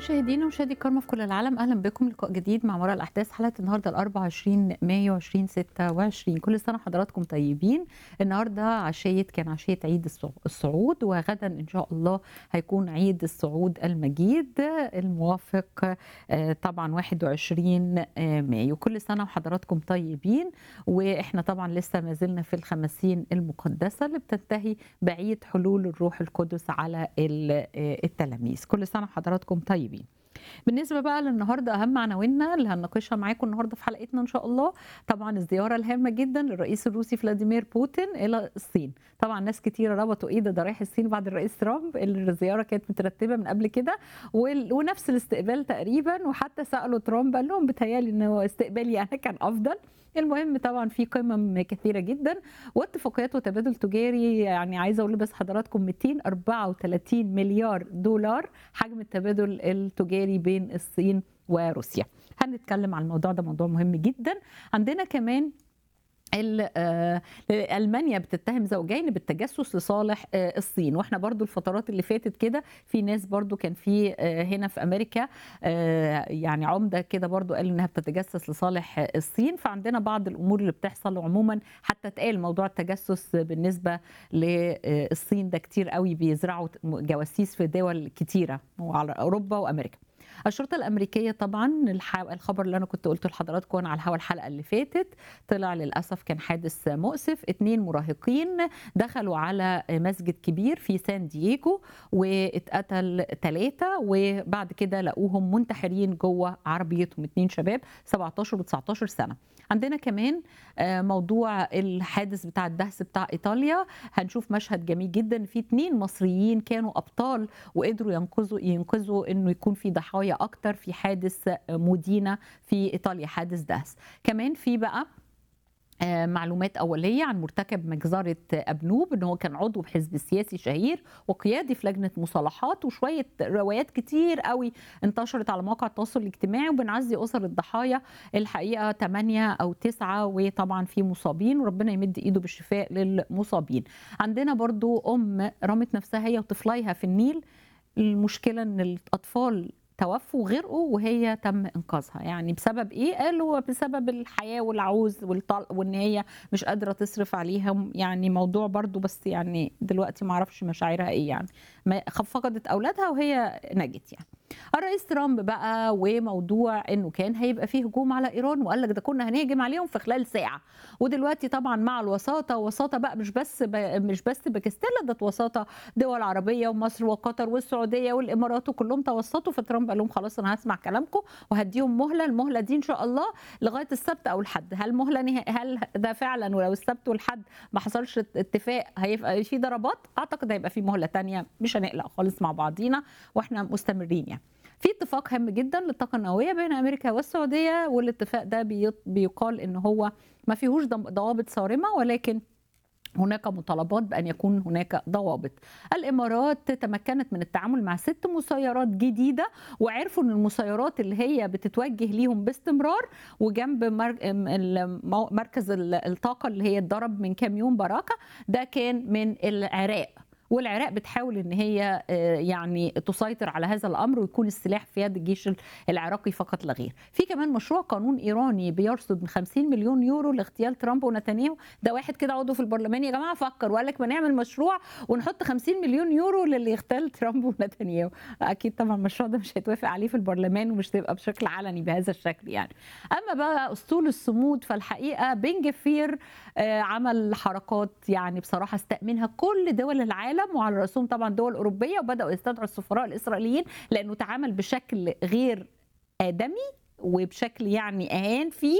مشاهدينا ومشاهدي الكرامة في كل العالم أهلا بكم لقاء جديد مع وراء الأحداث حلقة النهاردة ال 24 مايو 2026 كل سنة حضراتكم طيبين النهاردة عشية كان عشية عيد الصع- الصعود وغدا إن شاء الله هيكون عيد الصعود المجيد الموافق آه، طبعا 21 آه، مايو كل سنة وحضراتكم طيبين وإحنا طبعا لسه ما زلنا في الخمسين المقدسة اللي بتنتهي بعيد حلول الروح القدس على ال- آه، التلاميذ كل سنة وحضراتكم طيبين بالنسبه بقى للنهارده اهم عناويننا اللي هنناقشها معاكم النهارده في حلقتنا ان شاء الله طبعا الزياره الهامه جدا للرئيس الروسي فلاديمير بوتين الى الصين طبعا ناس كتير ربطوا ايه ده ده رايح الصين بعد الرئيس ترامب اللي الزياره كانت مترتبه من قبل كده وال- ونفس الاستقبال تقريبا وحتى سالوا ترامب قال لهم بتهيالي ان هو استقبالي انا كان افضل المهم طبعا في قمم كثيره جدا واتفاقيات وتبادل تجاري يعني عايزه اقول بس حضراتكم 234 مليار دولار حجم التبادل التجاري بين الصين وروسيا هنتكلم عن الموضوع ده موضوع مهم جدا عندنا كمان ال- آه، المانيا بتتهم زوجين بالتجسس لصالح آه، الصين واحنا برضو الفترات اللي فاتت كده في ناس برضو كان في آه، هنا في امريكا آه، يعني عمده كده برضو قال انها بتتجسس لصالح آه، الصين فعندنا بعض الامور اللي بتحصل وعموما حتى اتقال موضوع التجسس بالنسبه للصين ده كتير قوي بيزرعوا جواسيس في دول كتيره وعلى اوروبا وامريكا الشرطه الامريكيه طبعا الح- الخبر اللي انا كنت قلته لحضراتكم على الهوا الحلقه اللي فاتت طلع للاسف كان حادث مؤسف اتنين مراهقين دخلوا على مسجد كبير في سان دييغو واتقتل ثلاثه وبعد كده لقوهم منتحرين جوه عربيتهم اتنين شباب 17 و 19 سنه عندنا كمان آه، موضوع الحادث بتاع الدهس بتاع ايطاليا هنشوف مشهد جميل جدا في اتنين مصريين كانوا ابطال وقدروا ينقذوا ينقذوا انه يكون في ضحايا اكتر في حادث مودينا في ايطاليا حادث دهس كمان في بقى آه، معلومات أولية عن مرتكب مجزرة أبنوب إن هو كان عضو بحزب سياسي شهير وقيادي في لجنة مصالحات وشوية روايات كتير قوي انتشرت على مواقع التواصل الاجتماعي وبنعزي أسر الضحايا الحقيقة 8 أو 9 وطبعا في مصابين وربنا يمد إيده بالشفاء للمصابين عندنا برضو أم رمت نفسها هي وطفليها في النيل المشكلة إن الأطفال توفوا وغرقوا وهي تم انقاذها يعني بسبب ايه قالوا بسبب الحياه والعوز والطلق وان هي مش قادره تصرف عليهم يعني موضوع برضو بس يعني دلوقتي ما اعرفش مشاعرها ايه يعني ما فقدت اولادها وهي نجت يعني الرئيس ترامب بقى وموضوع انه كان هيبقى فيه هجوم على ايران وقال لك ده كنا هنهجم عليهم في خلال ساعه ودلوقتي طبعا مع الوساطه وساطه بقى مش بس ب... مش بس باكستان لا ده وساطه دول عربيه ومصر وقطر والسعوديه والامارات وكلهم توسطوا فترامب قال لهم خلاص انا هسمع كلامكم وهديهم مهله المهله دي ان شاء الله لغايه السبت او الحد هل مهله نها... هل ده فعلا ولو السبت والحد ما حصلش اتفاق هيبقى في ضربات اعتقد هيبقى في مهله تانية مش هنقلق خالص مع بعضينا واحنا مستمرين يعني في اتفاق هام جدا للطاقه النوويه بين امريكا والسعوديه والاتفاق ده بي- بيقال ان هو ما فيهوش ضم- ضوابط صارمه ولكن هناك مطالبات بأن يكون هناك ضوابط الإمارات تمكنت من التعامل مع ست مسيرات جديدة وعرفوا أن المسيرات اللي هي بتتوجه ليهم باستمرار وجنب مر- ام- المو- مركز ال- الطاقة اللي هي اتضرب من كام يوم براكة ده كان من العراق والعراق بتحاول ان هي آه، يعني تسيطر على هذا الامر ويكون السلاح في يد الجيش العراقي فقط لا غير. في كمان مشروع قانون ايراني بيرصد من 50 مليون يورو لاغتيال ترامب ونتنياهو، ده واحد كده عضو في البرلمان يا جماعه فكر وقال لك ما نعمل مشروع ونحط 50 مليون يورو للي يغتال ترامب ونتنياهو. اكيد طبعا المشروع ده مش هيتوافق عليه في البرلمان ومش تبقى بشكل علني بهذا الشكل يعني. اما بقى اسطول الصمود فالحقيقه بن جفير آه، عمل حركات يعني بصراحه استأمنها كل دول العالم وعلى راسهم طبعا دول اوروبيه وبداوا يستدعوا السفراء الاسرائيليين لانه تعامل بشكل غير ادمي وبشكل يعني اهان فيه